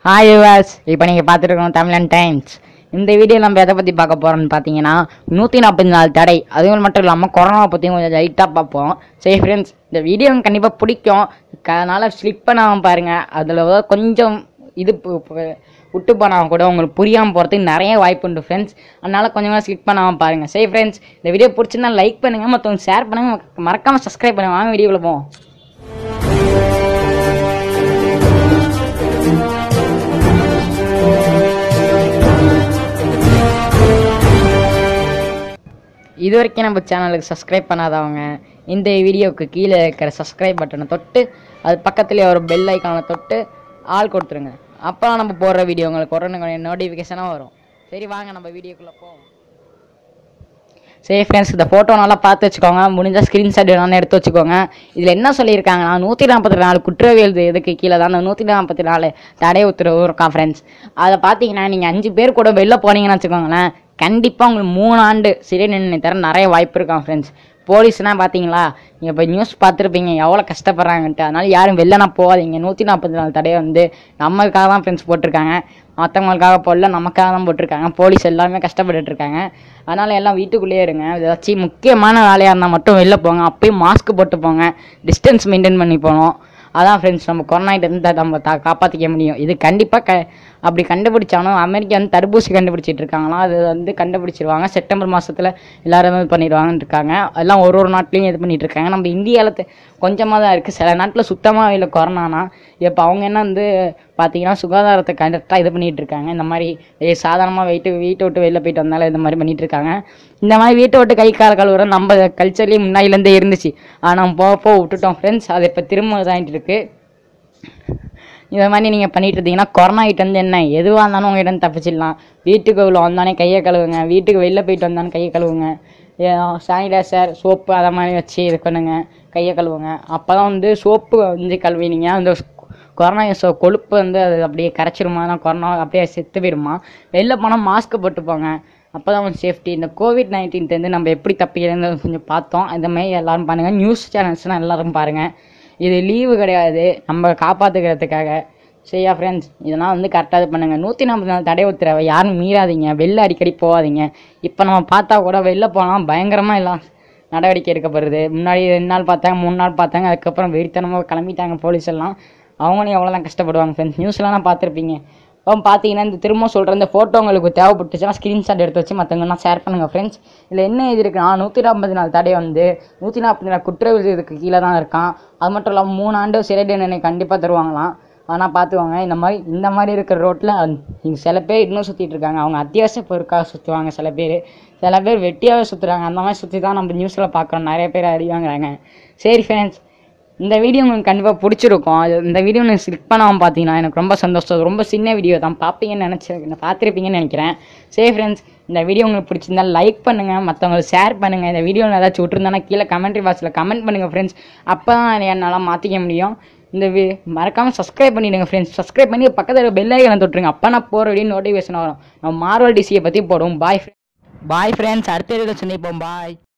hi viewers இப்போ நீங்கள் பார்த்துருக்கோம் தமிழன் டைம்ஸ் இந்த வீடியோ நம்ம எதை பற்றி பார்க்க போகிறோம்னு பார்த்தீங்கன்னா நூற்றி நாற்பத்தி நாலு தடை அதுவும் மட்டும் இல்லாமல் கொரோனாவை பற்றியும் கொஞ்சம் லைட்டாக பார்ப்போம் சரி ஃப்ரெண்ட்ஸ் இந்த வீடியோ எனக்கு கண்டிப்பாக பிடிக்கும் க- அதனால ஸ்லிப் பண்ணாமல் பாருங்கள் அதில் கொஞ்சம் இது பு- பு- விட்டு போனால் கூட உங்களுக்கு புரியாமல் போகிறதுக்கு நிறைய வாய்ப்பு உண்டு ஃப்ரெண்ட்ஸ் அதனால கொஞ்சமாக ஸ்லிப் பண்ணாமல் பாருங்கள் சரி ஃப்ரெண்ட்ஸ் இந்த வீடியோ பிடிச்சிருந்தா லைக் பண்ணுங்கள் மற்றவங்க ஷேர் பண்ணுங்கள் மறக்காமல் சப்ஸ்கிரைப் பண்ணுங்க வாங்க வீடியோக்குள்ள போவோம் இது வரைக்கும் நம்ம சேனலுக்கு சப்ஸ்கிரைப் பண்ணாதவங்க இந்த வீடியோவுக்கு கீழே இருக்கிற சப்ஸ்கிரைப் பட்டனை தொட்டு அது பக்கத்துலேயே ஒரு பெல் ஐக்கானை தொட்டு ஆள் கொடுத்துருங்க அப்போ நம்ம போடுற வீடியோ உங்களுக்கு உடனே நோட்டிஃபிகேஷனாக வரும் சரி வாங்க நம்ம வீடியோக்குள்ளே போவோம் சரி ஃப்ரெண்ட்ஸ் இந்த ஃபோட்டோ நல்லா பார்த்து வச்சுக்கோங்க முடிஞ்சால் ஸ்க்ரீன்ஷாட் வேணாலும் எடுத்து வச்சுக்கோங்க இதில் என்ன சொல்லியிருக்காங்கன்னா நூற்றி நாற்பத்தி நாலு குற்றவியல் இதுக்கு கீழே தான் அந்த நூற்றி நாற்பத்தி நாலு தடை உத்தரவு இருக்கான் ஃப்ரெண்ட்ஸ் அதை பார்த்தீங்கன்னா நீங்கள் அஞ்சு பேர் கூட வெளில போனீங்கன்னு வச்சுக்கோங்களேன் கண்டிப்பாக உங்களுக்கு மூணு ஆண்டு சிறை நின்று தர நிறைய வாய்ப்பு இருக்கான் ஃப்ரெண்ட்ஸ் போலீஸ்னால் பார்த்தீங்களா நீங்கள் இப்போ நியூஸ் பார்த்துருப்பீங்க எவ்வளோ கஷ்டப்படுறாங்கன்ட்டு அதனால யாரும் வெளிலனா போகாதீங்க நூற்றி நாற்பத்தி நாலு தடை வந்து நம்மளுக்காக தான் ஃப்ரெண்ட்ஸ் போட்டிருக்காங்க மற்றவங்களுக்காக போடல நமக்காக தான் போட்டிருக்காங்க போலீஸ் எல்லாருமே கஷ்டப்பட்டுட்டு இருக்காங்க அதனால் எல்லாம் வீட்டுக்குள்ளேயே இருங்க ஏதாச்சும் முக்கியமான வேலையாக இருந்தால் மட்டும் வெளில போங்க அப்பயும் மாஸ்க் போட்டு போங்க டிஸ்டன்ஸ் மெயின்டைன் பண்ணி போகணும் அதான் ஃப்ரெண்ட்ஸ் நம்ம கொரோனாயிட்டருந்து நம்ம தா காப்பாற்றிக்க முடியும் இது கண்டிப்பாக க அப்படி கண்டுபிடிச்சாலும் அமெரிக்கா வந்து தடுப்பூசி கண்டுபிடிச்சிட்டு இருக்காங்களாம் அது வந்து கண்டுபிடிச்சிருவாங்க செப்டம்பர் மாதத்தில் எல்லாருமே இது பண்ணிடுவாங்கன்னு இருக்காங்க எல்லாம் ஒரு ஒரு நாட்டிலையும் இது பண்ணிட்டு இருக்காங்க நம்ம இந்தியாவில் கொஞ்சமாக தான் இருக்குது சில நாட்டில் சுத்தமாக இல்லை கொரோனானா இப்போ அவங்க என்ன வந்து பார்த்தீங்கன்னா சுகாதாரத்தை கரெக்டாக இது பண்ணிட்டு இருக்காங்க இந்த மாதிரி ஏ சாதாரணமாக வெயிட்டு வீட்டை விட்டு வெளில போயிட்டு வந்தாலும் இந்த மாதிரி பண்ணிட்டு இருக்காங்க இந்த மாதிரி வீட்டை விட்டு கை கால கழுவுற நம்ம கல்ச்சர்லேயே முன்னாடிலேருந்தே இருந்துச்சு ஆனால் போக போக விட்டுட்டோம் ஃப்ரெண்ட்ஸ் அது இப்போ திரும்ப இதாகிட்டு இருக்கு இதை மாதிரி நீங்கள் பண்ணிட்டு இருந்தீங்கன்னா கொரோனா கிட்ட இருந்து என்ன எதுவாக இருந்தாலும் உங்கள் இடம் தப்பிச்சிடலாம் வீட்டுக்கு உள்ள வந்தானே கையை கழுவுங்க வீட்டுக்கு வெளில போயிட்டு வந்தானே கையை கழுவுங்க சானிடைசர் சோப்பு அதை மாதிரி வச்சு இது பண்ணுங்க கையை கழுவுங்க அப்போ தான் வந்து சோப்பு வந்து கழுவினீங்க அந்த கொரோனா சோ கொழுப்பு வந்து அது அப்படியே கரைச்சிருமா தான் கொரோனா அப்படியே செத்து போயிடுமா வெளில போனால் மாஸ்க் போட்டு போங்க அப்போ தான் கொஞ்சம் சேஃப்டி இந்த கோவிட் நைன்டீன்லேருந்து நம்ம எப்படி தப்பிக்கிறது கொஞ்சம் பார்த்தோம் இந்த மாதிரி எல்லாரும் பண்ணுங்கள் நியூஸ் சேனல்ஸ்லாம் எல்லாரும் பாருங்கள் இது லீவு கிடையாது நம்ம காப்பாற்றுக்கிறதுக்காக சரியா ஃப்ரெண்ட்ஸ் இதெல்லாம் வந்து கரெக்டாக இது பண்ணுங்கள் நூற்றி நாற்பது நாள் தடை உத்தரவை யாரும் மீறாதீங்க வெளில அடிக்கடி போகாதீங்க இப்போ நம்ம பார்த்தா கூட வெளில போனால் பயங்கரமாக எல்லாம் நடவடிக்கை எடுக்கப்படுது முன்னாடி ரெண்டு நாள் பார்த்தாங்க மூணு நாள் பார்த்தாங்க அதுக்கப்புறம் வெறித்தனமாக கிளம்பிட்டாங்க போலீஸ் எல்லாம் அவங்களும் எவ்வளோ தான் கஷ்டப்படுவாங்க ஃப்ரெண்ட்ஸ் நியூஸ்லாம் நான் பார்த்துருப்பீங்க இப்போ பார்த்தீங்கன்னா இந்த திரும்ப சொல்கிற இந்த ஃபோட்டோ உங்களுக்கு தேவைப்பட்டுச்சுன்னா ஸ்க்ரீன்ஷாட் எடுத்து வச்சு மற்றவங்கலாம் ஷேர் பண்ணுங்கள் ஃப்ரெண்ட்ஸ் இதில் என்ன இது இருக்குன்னா நூற்றி நாற்பது நாள் தடை வந்து நூற்றி நாற்பது நாள் குற்றவியல் இதுக்கு கீழே தான் இருக்கான் அது மட்டும் இல்லாமல் மூணு ஆண்டு சிறை தண்டனை கண்டிப்பாக தருவாங்களாம் ஆனால் பார்த்துக்கோங்க இந்த மாதிரி இந்த மாதிரி இருக்கிற ரோட்டில் இங்கே சில பேர் இன்னும் சுற்றிட்டு இருக்காங்க அவங்க அத்தியாவசிய பொருட்காக சுற்றுவாங்க சில பேர் சில பேர் வெட்டியாகவே சுற்றுறாங்க அந்த மாதிரி சுற்றி தான் நம்ம நியூஸில் பார்க்குறோம் நிறைய பேர் அடி வாங்குறாங்க சரி ஃப்ரெண்ட்ஸ் இந்த வீடியோ உங்களுக்கு கண்டிப்பாக பிடிச்சிருக்கும் அது இந்த வீடியோ நீங்கள் ஸ்லிக் பண்ணாமல் பார்த்தீங்கன்னா எனக்கு ரொம்ப சந்தோஷம் அது ரொம்ப சின்ன வீடியோ தான் பார்ப்பீங்கன்னு நினச்சி பார்த்துருப்பீங்கன்னு நினைக்கிறேன் சரி ஃப்ரெண்ட்ஸ் இந்த வீடியோ உங்களுக்கு பிடிச்சிருந்தா லைக் பண்ணுங்கள் மற்றவங்களுக்கு ஷேர் பண்ணுங்கள் இந்த வீடியோவில் ஏதாச்சும் விட்டுருந்தானா கீழே கமெண்ட்ரி பாக்ஸில் கமெண்ட் பண்ணுங்கள் ஃப்ரெண்ட்ஸ் அப்போ தான் என்னால் மாற்றிக்க முடியும் இந்த வி மறக்காமல் சப்ஸ்கிரைப் பண்ணிடுங்க ஃப்ரெண்ட்ஸ் சப்ஸ்கிரைப் பண்ணி பக்கத்தில் பெல் ஐக்கனை தொட்டுருங்க அப்போ நான் போகிற வீடியோ நோட்டிஃபிகேஷன் வரும் நம்ம மார்வல் டிசியை பற்றி போடுவோம் பாய் பாய் ஃப்ரெண்ட்ஸ் அடுத்த வீடியோ சந்திப்போம் பாய்